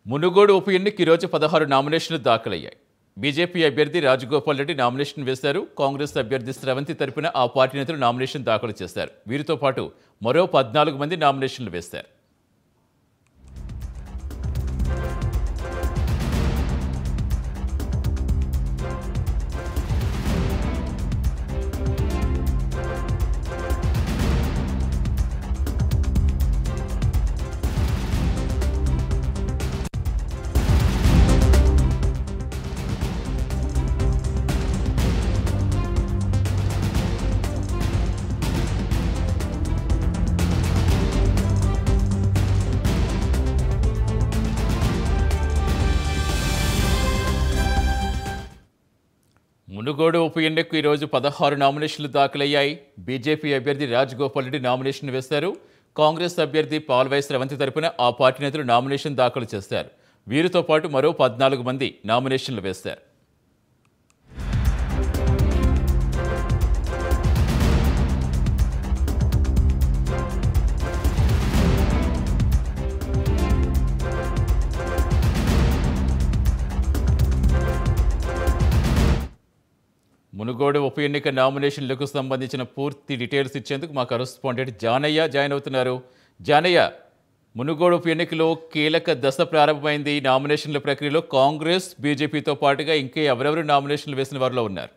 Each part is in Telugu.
మునుగోడు ఉప ఎన్నిక ఈరోజు పదహారు నామినేషన్లు దాఖలయ్యాయి బీజేపీ అభ్యర్థి రాజగోపాల్ రెడ్డి నామినేషన్ వేశారు కాంగ్రెస్ అభ్యర్థి స్రవంతి తరపున ఆ పార్టీ నేతలు నామినేషన్ దాఖలు చేశారు వీరితో పాటు మరో పద్నాలుగు మంది నామినేషన్లు వేశారు మునుగోడు ఉప ఎన్నికకు ఈరోజు పదహారు నామినేషన్లు దాఖలయ్యాయి బీజేపీ అభ్యర్థి రాజగోపాల్ రెడ్డి నామినేషన్ వేశారు కాంగ్రెస్ అభ్యర్థి పాల్వై స్రవంతి తరపున ఆ పార్టీ నేతలు నామినేషన్ దాఖలు చేశారు వీరితో పాటు మరో పద్నాలుగు మంది నామినేషన్లు వేశారు మునుగోడు ఉప ఎన్నిక నామినేషన్లకు సంబంధించిన పూర్తి డీటెయిల్స్ ఇచ్చేందుకు మా కరస్పాండెంట్ జానయ్య జాయిన్ అవుతున్నారు జానయ్య మునుగోడు ఉప ఎన్నికలో కీలక దశ ప్రారంభమైంది నామినేషన్ల ప్రక్రియలో కాంగ్రెస్ బీజేపీతో పాటుగా ఇంకా ఎవరెవరు నామినేషన్లు వేసిన వారిలో ఉన్నారు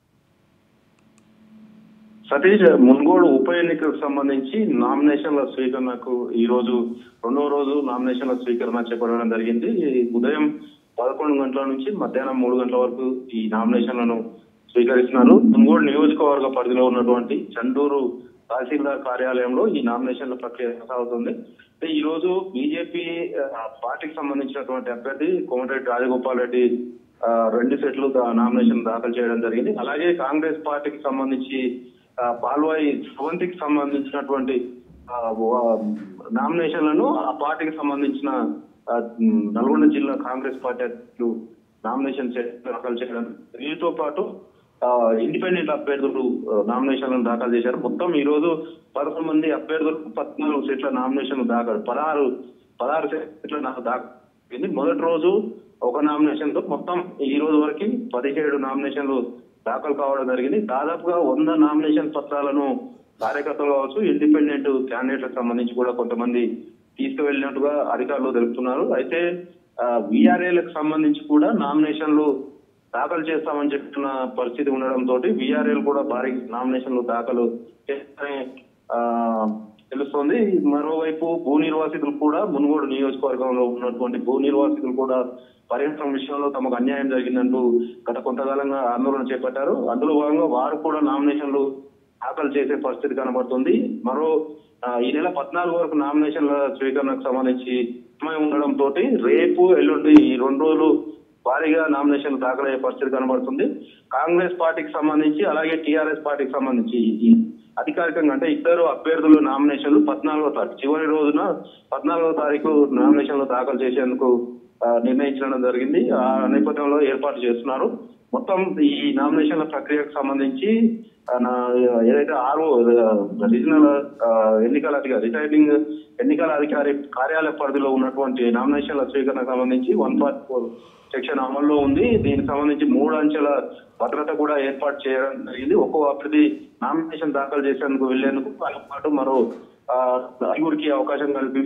సతీష్ మున్గోడు ఉప ఎన్నికకు సంబంధించి నామినేషన్ల స్వీకరణకు ఈ రోజు రెండవ రోజు నామినేషన్ల స్వీకరణ చేపట్టడం జరిగింది ఉదయం పదకొండు గంటల నుంచి మధ్యాహ్నం మూడు గంటల వరకు ఈ నామినేషన్లను స్వీకరిస్తున్నారు మున్గోడు నియోజకవర్గ పరిధిలో ఉన్నటువంటి చండూరు తహసీల్దార్ కార్యాలయంలో ఈ నామినేషన్ల ప్రక్రియ కొనసాగుతుంది అయితే ఈ రోజు బీజేపీ ఆ, పార్టీకి సంబంధించినటువంటి అభ్యర్థి కోమటిరెడ్డి రాజగోపాల్ రెడ్డి ఆ, రెండు సెట్లు దా- నామినేషన్ దాఖలు చేయడం జరిగింది అలాగే కాంగ్రెస్ పార్టీకి సంబంధించి ఆ, పాల్వాయి స్రవంతికి సంబంధించినటువంటి ఆ, వా- నామినేషన్లను ఆ పార్టీకి సంబంధించిన ఆ, ఉమ్, నల్గొండ జిల్లా కాంగ్రెస్ పార్టీ అధ్యక్షులు నామినేషన్ చే- దాఖలు చేయడం వీరితో పాటు ఆ, ఇండిపెండెంట్ అభ్యర్థులు ఆ, నామినేషన్లను దాఖలు చేశారు మొత్తం ఈ రోజు పదకొండు మంది అభ్యర్థులు పద్నాలుగు సీట్ల నామినేషన్ దాఖలు పదహారు పదహారు సీట్ల నాకు దాఖలు మొదటి రోజు ఒక నామినేషన్ తో మొత్తం ఈ రోజు వరకు పదిహేడు నామినేషన్లు దాఖలు కావడం జరిగింది దాదాపుగా వంద నామినేషన్ పత్రాలను కార్యకర్తలు కావచ్చు ఇండిపెండెంట్ క్యాండిడేట్లకు సంబంధించి కూడా కొంతమంది తీసుకువెళ్ళినట్టుగా అధికారులు తెలుపుతున్నారు అయితే విఆర్ఏలకు సంబంధించి కూడా నామినేషన్లు దాఖలు చేస్తామని చెప్తున్న పరిస్థితి ఉండడంతో విఆర్ఏలు కూడా భారీ నామినేషన్లు దాఖలు చేస్తారని ఆ, తెలుస్తోంది మరోవైపు భూ నిర్వాసితులు కూడా మునుగోడు నియోజకవర్గంలో ఉన్నటువంటి భూ నిర్వాసితులు కూడా పర్యటన విషయంలో తమకు అన్యాయం జరిగిందంటూ గత కొంతకాలంగా ఆందోళన చేపట్టారు అందులో భాగంగా వారు కూడా నామినేషన్లు దాఖలు చేసే పరిస్థితి కనబడుతుంది మరో ఆ, ఈ నెల పద్నాలుగు వరకు నామినేషన్ల స్వీకరణకు సంబంధించి సమయం ఉండడంతో రేపు ఎల్లుండి ఈ రెండు రోజులు భారీగా నామినేషన్ దాఖలయ్యే పరిస్థితి కనబడుతుంది కాంగ్రెస్ పార్టీకి సంబంధించి అలాగే టీఆర్ఎస్ పార్టీకి సంబంధించి ఈ అధికారికంగా అంటే ఇద్దరు అభ్యర్థులు నామినేషన్లు పద్నాలుగో తారీఖు చివరి రోజున పద్నాలుగో తారీఖు నామినేషన్లు దాఖలు చేసేందుకు ఆ, నిర్ణయించడం జరిగింది ఆ నేపథ్యంలో ఏర్పాటు చేస్తున్నారు మొత్తం ఈ నామినేషన్ల ప్రక్రియకు సంబంధించి ఆ, నా- ఏదైతే ఆరో రీజనల్ ఆ, ఎన్నికల అధికారి రిటైర్నింగ్ ఎన్నికల అధికారి కార్యాలయ పరిధిలో ఉన్నటువంటి నామినేషన్ల స్వీకరణకు సంబంధించి వన్ ఫార్టీ ఫోర్ సెక్షన్ అమల్లో ఉంది దీనికి సంబంధించి మూడు అంచెల భద్రత కూడా ఏర్పాటు చేయడం జరిగింది ఒక్కో అభ్యర్థి నామినేషన్ దాఖలు చేసేందుకు వెళ్లేందుకు వాళ్ళతో పాటు మరో ఆ, ఐదుగురికి అవకాశం కల్పి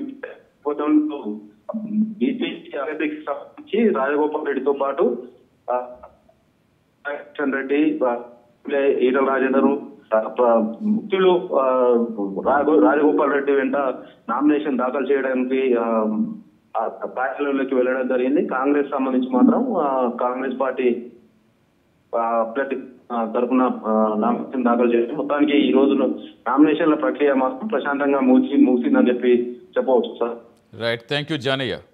బీపీసీ అభ్యర్థికి సంబంధించి రాజగోపాల్ రెడ్డితో పాటు ఆ, కిషన్ రెడ్డి ఆ, ఈటల రాజేందర్ ఆ, ప- ముఖ్యులు ఆ, రాఘవ- రాజగోపాల్ రెడ్డి వెంట నామినేషన్ దాఖలు చేయడానికి ఆ, ఆ కార్యాలయంలోకి వెళ్ళడం జరిగింది కాంగ్రెస్ సంబంధించి మాత్రం ఆ, కాంగ్రెస్ పార్టీ ఆ, అభ్యర్థి ఆ, తరపున ఆ, నామినేషన్ దాఖలు చేసి మొత్తానికి ఈ రోజు నామినేషన్ల ప్రక్రియ మాత్రం ప్రశాంతంగా ముగిసి ముగిసిందని చెప్పి చెప్పవచ్చు sir right thank you Janaiah